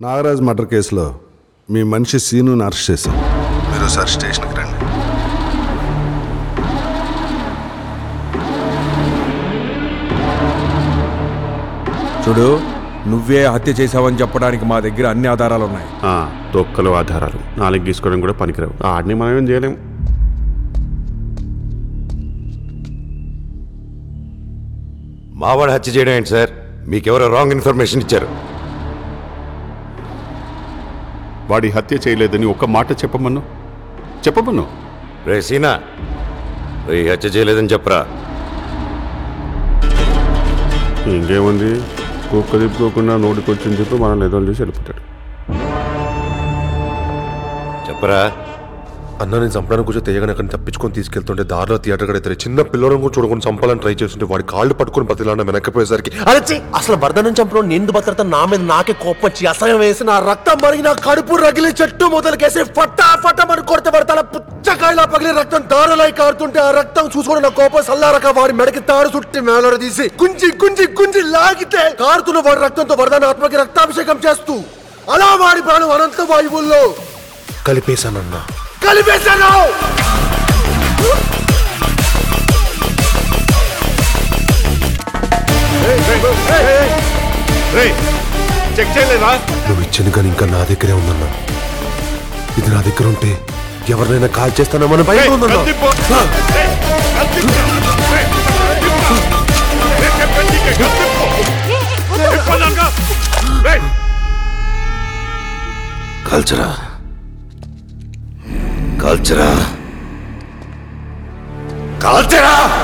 Nagaraj murder కేసులో మీ మనిషి సీనుని arrest చేశాం మీరు సార్ స్టేషన్కి రండి చూడు నువ్వే హత్య చేశావని చెప్పడానికి మా దగ్గర అన్ని ఆధారాలు ఉన్నాయి ఆ, తొక్కలు ఆధారాలు నాలుగు గీసుకోవడం కూడా పనికిరావు ఆడిని మనం ఏం చేయలేం మావాడు హత్య చేయడం ఏంటి సార్ మీకెవరో రాంగ్ ఇన్ఫర్మేషన్ ఇచ్చారు వాడి హత్య చేయలేదని ఒక్క మాట చెప్పమను చెప్పమను రే సీనా రే హత్య చేయలేదని చెప్పరా ఇంకేముంది కుక్క తిప్పుకోకుండా నోటికొచ్చింది చెప్పి మనం ఏదో చూసి వెళ్ళిపోతాడు చెప్పరా అన్న నేను చంపడానికి కొంచెం తెగని అక్కడ తప్పించుకొని తీసుకెళ్తుంటే దారిలో థియేటర్ కూడా ఇద్దరు చిన్న పిల్లలను కూడా చూడకుండా చంపాలని ట్రై చేస్తుంటే వాడి కాళ్ళు పట్టుకొని బతిలాన్న వెనక్కిపోయేసరికి అరచి అసలు భర్తనం చంపడం నేను బతకతా నా మీద నాకే కోపం వచ్చి అసహ్యం వేసి నా రక్తం మరిగి నా కడుపు రగిలి చెట్టు మొదలుకేసి ఫట్టా ఫట్టమని కొడితే పడతా పుచ్చకాయలా పగిలి రక్తం దారులై కారుతుంటే ఆ రక్తం చూసుకొని నా కోపం సల్లారక వాడి మెడకి తాడు చుట్టి మేలర తీసి గుంజి గుంజి గుంజి లాగితే కారుతున్న వాడి రక్తంతో వరదాన ఆత్మకి రక్తాభిషేకం చేస్తూ అలా వాడి ప్రాణం అనంత వాయువుల్లో కలిపేశానన్నా కలిపేశాను చెక్ చేయలేదా నువ్వు ఇచ్చిన కానీ ఇంకా నా దగ్గరే ఉందన్నా ఇది నా దగ్గర ఉంటే ఎవరినైనా కాల్ చేస్తానమని భయం ఉందన్నా కాల్చరా కాల్చరా కాల్చరా